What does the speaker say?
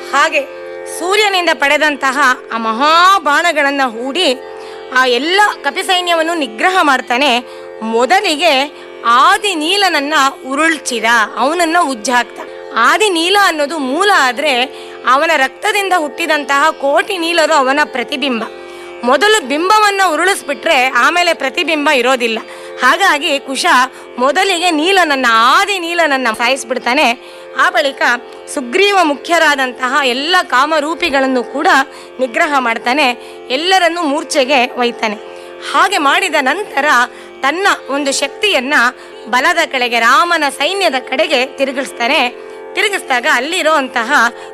ಹಾಗೆ ಸೂರ್ಯನಿಂದ ಪಡೆದಂತಹ ಆ ಮಹಾಬಾಣಗಳನ್ನು ಹೂಡಿ ಆ ಎಲ್ಲ ಕಪಿಸೈನ್ಯವನ್ನು ನಿಗ್ರಹ ಮಾಡ್ತಾನೆ ಮೊದಲಿಗೆ ಆದಿ ನೀಲನನ್ನ ಉರುಳ್ಚಿದ ಅವನನ್ನ ಉಜ್ಜಾಕ್ತ ಆದಿ ನೀಲ ಅನ್ನೋದು ಮೂಲ ಆದ್ರೆ ಅವನ ರಕ್ತದಿಂದ ಹುಟ್ಟಿದಂತಹ ಕೋಟಿ ನೀಲರು ಅವನ ಪ್ರತಿಬಿಂಬ ಮೊದಲು ಬಿಂಬವನ್ನ ಉರುಳಿಸ್ಬಿಟ್ರೆ ಆಮೇಲೆ ಪ್ರತಿಬಿಂಬ ಇರೋದಿಲ್ಲ ಹಾಗಾಗಿ ಕುಶ ಮೊದಲಿಗೆ ನೀಲನನ್ನ ಆದಿ ನೀಲನನ್ನ ಸಾಯಿಸ್ಬಿಡ್ತಾನೆ ಆ ಬಳಿಕ ಸುಗ್ರೀವ ಮುಖ್ಯರಾದಂತಹ ಎಲ್ಲ ಕಾಮರೂಪಿಗಳನ್ನು ಕೂಡ ನಿಗ್ರಹ ಮಾಡ್ತಾನೆ ಎಲ್ಲರನ್ನೂ ಮೂರ್ಛೆಗೆ ಒಯ್ತಾನೆ ಹಾಗೆ ಮಾಡಿದ ನಂತರ ತನ್ನ ಒಂದು ಶಕ್ತಿಯನ್ನ ಬಲದ ಕಡೆಗೆ ರಾಮನ ಸೈನ್ಯದ ಕಡೆಗೆ ತಿರುಗಿಸ್ತಾನೆ ತಿರುಗಿಸಿದಾಗ ಅಲ್ಲಿರೋ ಅಂತಹ